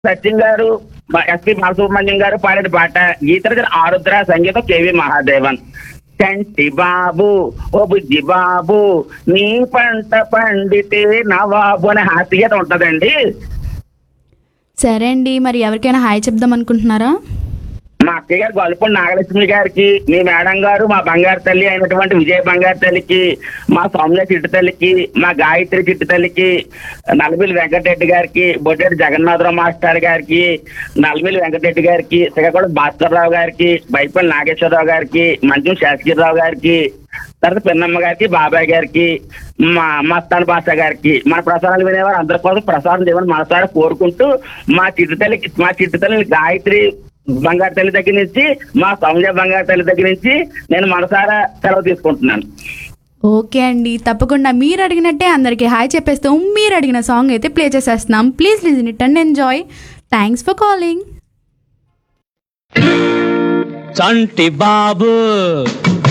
సచిన్ గారు మా ఎస్పి బాలసుబ్రహ్మణ్యం గారు పాడిన పాట గీతరచన ఆరుద్ర సంగీతం కేవి మహాదేవన్ చంటి బాబు ఓ బుజ్జి బాబు నీ పంట పండితే నవాబు అనే హాస్యత ఉంటదండి సరే అండి మరి ఎవరికైనా హాయ్ చెప్దాం అనుకుంటున్నారా మా అక్కయ్య గారు గొల్లపూడి నాగలక్ష్మి గారికి మీ మేడం గారు మా బంగారు తల్లి అయినటువంటి విజయ బంగారు తల్లికి మా సౌమ్య చిట్టు తల్లికి మా గాయత్రి చిట్టు తల్లికి నలమిల్లి వెంకటరెడ్డి గారికి బొడ్డెడ్డి జగన్నాథరావు మాస్టర్ గారికి నలమిల్లి వెంకటరెడ్డి గారికి శ్రీకాకుళం భాస్కర్రావు గారికి బైపల్లి నాగేశ్వరరావు గారికి మంచం శాసగిరిరావు గారికి తర్వాత పిన్నమ్మ గారికి బాబాయ్ గారికి మా మస్తాన్ బాషా గారికి మన ప్రసారాలు వినేవారు అందరి కోసం ప్రసారం చేయమని మనసారా కోరుకుంటూ మా చిట్టు తల్లికి మా చిట్టు తల్లి గాయత్రి బంగారు తల్లి దగ్గర నుంచి మా సౌమ్య బంగారు తల్లి దగ్గర నుంచి నేను మనసారా సెలవు తీసుకుంటున్నాను ఓకే అండి తప్పకుండా మీరు అడిగినట్టే అందరికీ హాయ్ చెప్పేస్తాం మీరు అడిగిన సాంగ్ అయితే ప్లే చేసేస్తున్నాం please listen it and enjoy thanks for calling Chanti Babu